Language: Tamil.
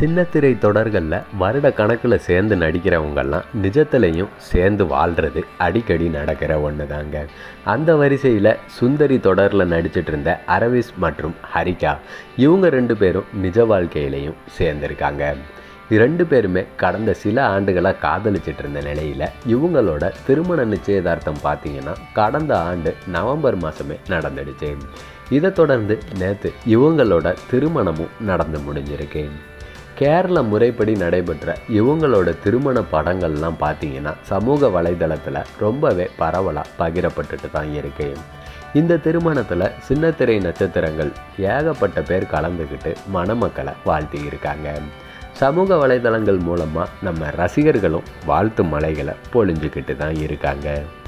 சின்னத்திரை தொடர்களில் வருட கணக்கில் சேர்ந்து நடிக்கிறவங்கெல்லாம் நிஜத்துலையும் சேர்ந்து வாழ்கிறது அடிக்கடி நடக்கிற ஒன்று தாங்க அந்த வரிசையில் சுந்தரி தொடரில் நடிச்சிட்டு இருந்த அரவிஸ் மற்றும் ஹரிகா இவங்க ரெண்டு பேரும் நிஜ வாழ்க்கையிலையும் சேர்ந்துருக்காங்க ரெண்டு பேருமே கடந்த சில ஆண்டுகளாக காதலிச்சிட்டு இருந்த நிலையில் இவங்களோட திருமண நிச்சயதார்த்தம் பார்த்தீங்கன்னா கடந்த ஆண்டு நவம்பர் மாதமே நடந்துடுச்சு இதை தொடர்ந்து நேற்று இவங்களோட திருமணமும் நடந்து முடிஞ்சிருக்கு கேரள முறைப்படி நடைபெற்ற இவங்களோட திருமண படங்கள்லாம் பார்த்தீங்கன்னா சமூக வலைதளத்தில் ரொம்பவே பரவலாக பகிரப்பட்டுட்டு தான் இருக்கு இந்த திருமணத்தில் சின்னத்திரை நட்சத்திரங்கள் ஏகப்பட்ட பேர் கலந்துக்கிட்டு மணமக்களை வாழ்த்தி இருக்காங்க சமூக வலைதளங்கள் மூலமாக நம்ம ரசிகர்களும் வாழ்த்து மலைகளை பொழிஞ்சுக்கிட்டு தான் இருக்காங்க